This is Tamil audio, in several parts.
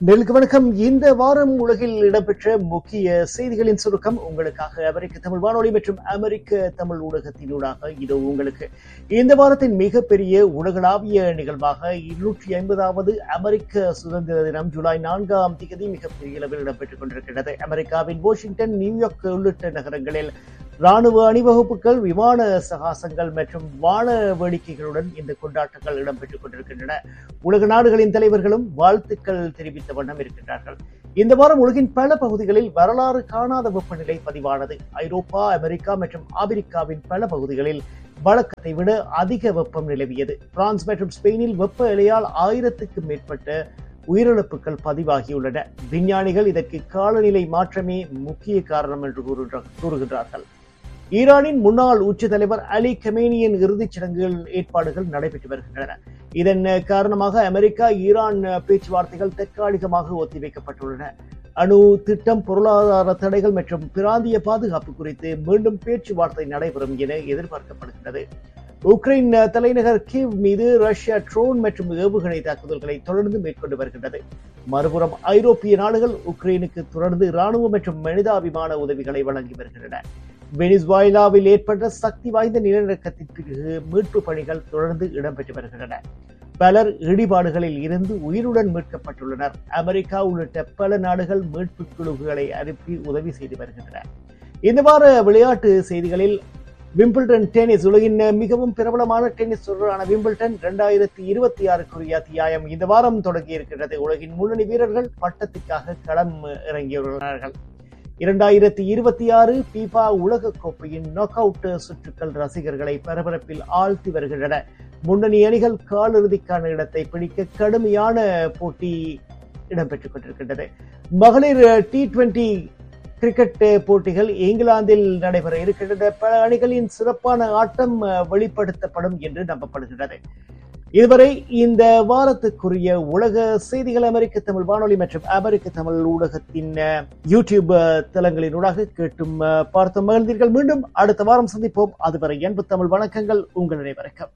நெல்லுக்கு வணக்கம் இந்த வாரம் உலகில் இடம்பெற்ற முக்கிய செய்திகளின் சுருக்கம் உங்களுக்காக அமெரிக்க தமிழ் வானொலி மற்றும் அமெரிக்க தமிழ் ஊடகத்தினூடாக இது உங்களுக்கு இந்த வாரத்தின் மிகப்பெரிய உலகளாவிய நிகழ்வாக இருநூற்றி ஐம்பதாவது அமெரிக்க சுதந்திர தினம் ஜூலை நான்காம் தேதி மிகப்பெரிய அளவில் இடம்பெற்றுக் கொண்டிருக்கிறது அமெரிக்காவின் வாஷிங்டன் நியூயார்க் உள்ளிட்ட நகரங்களில் ராணுவ அணிவகுப்புகள் விமான சகாசங்கள் மற்றும் வான வேடிக்கைகளுடன் இந்த கொண்டாட்டங்கள் இடம்பெற்றுக் கொண்டிருக்கின்றன உலக நாடுகளின் தலைவர்களும் வாழ்த்துக்கள் தெரிவித்த வண்ணம் இருக்கின்றார்கள் இந்த வாரம் உலகின் பல பகுதிகளில் வரலாறு காணாத வெப்பநிலை பதிவானது ஐரோப்பா அமெரிக்கா மற்றும் ஆப்பிரிக்காவின் பல பகுதிகளில் வழக்கத்தை விட அதிக வெப்பம் நிலவியது பிரான்ஸ் மற்றும் ஸ்பெயினில் வெப்ப இலையால் ஆயிரத்துக்கும் மேற்பட்ட உயிரிழப்புகள் பதிவாகியுள்ளன விஞ்ஞானிகள் இதற்கு காலநிலை மாற்றமே முக்கிய காரணம் என்று கூறுகின்றார்கள் ஈரானின் முன்னாள் உச்ச தலைவர் அலி கமேனியின் இறுதிச் சடங்குகள் ஏற்பாடுகள் நடைபெற்று வருகின்றன இதன் காரணமாக அமெரிக்கா ஈரான் பேச்சுவார்த்தைகள் தற்காலிகமாக ஒத்திவைக்கப்பட்டுள்ளன அணு திட்டம் பொருளாதார தடைகள் மற்றும் பிராந்திய பாதுகாப்பு குறித்து மீண்டும் பேச்சுவார்த்தை நடைபெறும் என எதிர்பார்க்கப்படுகிறது உக்ரைன் தலைநகர் கீவ் மீது ரஷ்யா ட்ரோன் மற்றும் ஏவுகணை தாக்குதல்களை தொடர்ந்து மேற்கொண்டு வருகின்றது மறுபுறம் ஐரோப்பிய நாடுகள் உக்ரைனுக்கு தொடர்ந்து ராணுவ மற்றும் மனிதாபிமான உதவிகளை வழங்கி வருகின்றன வெனிஸ்வாயிலாவில் ஏற்பட்ட சக்தி வாய்ந்த நிலநடுக்கத்தின் பிறகு மீட்பு பணிகள் தொடர்ந்து இடம்பெற்று வருகின்றன பலர் இடிபாடுகளில் இருந்து உயிருடன் மீட்கப்பட்டுள்ளனர் அமெரிக்கா உள்ளிட்ட பல நாடுகள் மீட்பு குழுக்களை அனுப்பி உதவி செய்து வருகின்றன இந்த வார விளையாட்டு செய்திகளில் விம்பிள்டன் டென்னிஸ் உலகின் மிகவும் பிரபலமான டென்னிஸ் தொடரான விம்பிள்டன் இரண்டாயிரத்தி இருபத்தி ஆறுக்குரிய அத்தியாயம் இந்த வாரம் தொடங்கி இருக்கின்றது உலகின் முன்னணி வீரர்கள் பட்டத்துக்காக களம் இறங்கியுள்ளார்கள் இரண்டாயிரத்தி இருபத்தி ஆறு பீபா உலக கோப்பையின் நாக் அவுட் சுற்றுக்கள் ரசிகர்களை பரபரப்பில் ஆழ்த்தி வருகின்றன முன்னணி அணிகள் காலிறுதிக்கான இடத்தை பிடிக்க கடுமையான போட்டி இடம்பெற்றுக் கொண்டிருக்கின்றது மகளிர் டி டுவெண்டி கிரிக்கெட் போட்டிகள் இங்கிலாந்தில் நடைபெற இருக்கின்றன பல அணிகளின் சிறப்பான ஆட்டம் வெளிப்படுத்தப்படும் என்று நம்பப்படுகின்றது இதுவரை இந்த வாரத்துக்குரிய உலக செய்திகள் அமெரிக்க தமிழ் வானொலி மற்றும் அமெரிக்க தமிழ் ஊடகத்தின் யூடியூப் தளங்களினூடாக கேட்டும் பார்த்த மகிழ்ந்தீர்கள் மீண்டும் அடுத்த வாரம் சந்திப்போம் அதுவரை என்பது தமிழ் வணக்கங்கள் உங்கள் அனைவருக்கும்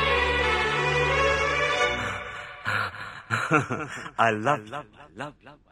I love, love, love, love.